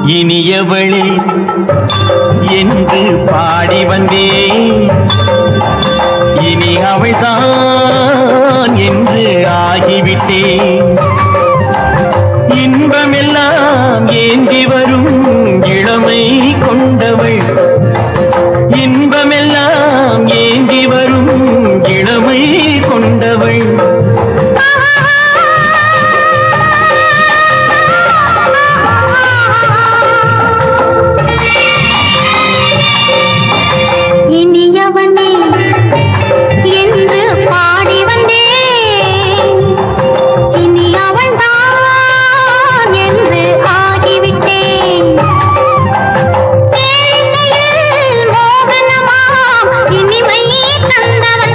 இனியவளே என்று பாடி வந்தேன் இனி அவள்தான் என்று ஆகிவிட்டேன் இன்பமெல்லாம் ஏந்தி வரும் இளமை கொண்டவள் இன்பமெல்லாம் ஏந்தி வரும் இளமை கொண்டவள் இனியவனே என்று பாடி வந்தேன் இனி அவள்தான் என்று ஆகிவிட்டேன் தேனில் மோகனமாம் இனிமை தந்தவன்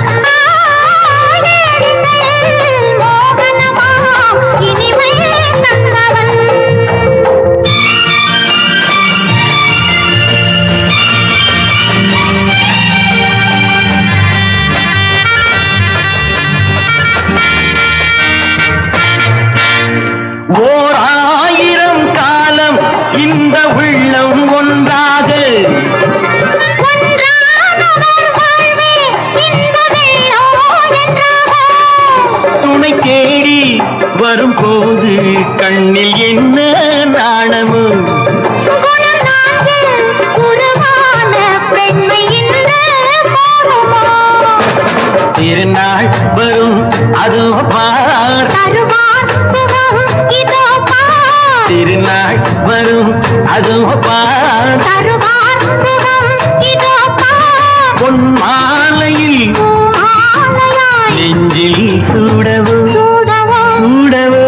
தேனில் மோகனமாம் இனிமை தந்தவன் ஓர் ஆயிரம் காலம் இந்த உள்ளம் ஒன்றாக ஒன்றானவர் வாழ்வே இந்த வெள்ளம் என்றாக துணை தேடி வரும்போது கண்ணில் என்ன நாணமோ குணம் நான்கு உருவான பெண்மை இந்த மோகமோ திருநாள் வரும் அது பார் தருவார் சுகம் இதோ பார் திருநாள் வரும் அது பார் தருவார் சுகம் இதோ பார் பொன் மாலையில் பூமாலையாய் நெஞ்சில் சூடவோ சூடவோ சூடவோ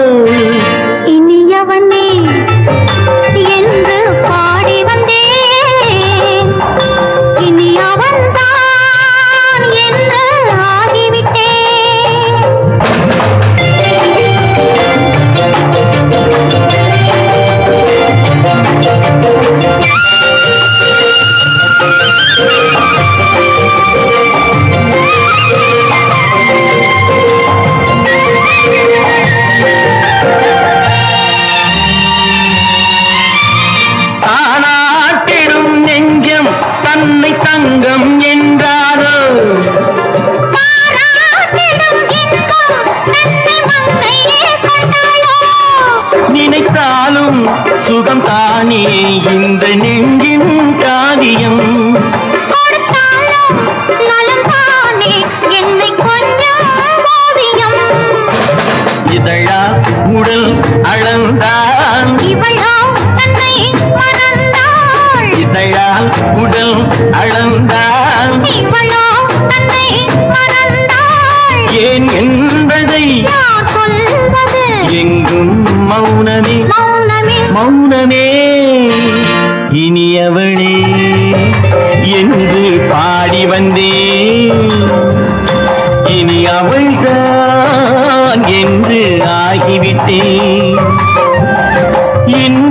இனியவனே என்று பாடி வந்தேன் இனி அவன்தான் என்று ஆகிவிட்டேன் தானாட்டிடும் நெஞ்சம் தன்னை தங்கம் என்றாரோ பாராட்டிடும் இன்பம் நன்மை மங்கையே கொண்டாயோ நினைத்தாலும் சுகம் தானே இந்த நெஞ்சின் காரியம் கொடுத்தாலும் நலம் தானே என்னை கொஞ்சம் ஓவியம் இதழா உடல் அளந்தான் இவளோ தன்னை மறந்தாள் இதழால் உடல் அளந்தான் இவளோ தன்னை மறந்தாள் ஏன் என்பதை யார் சொல்வது எங்கும் மௌனமே மௌனமே மௌனமே இனியவளே என்று பாடி வந்தேன் இனி அவள்தான் என்று ஆகிவிட்டேன் இன்ப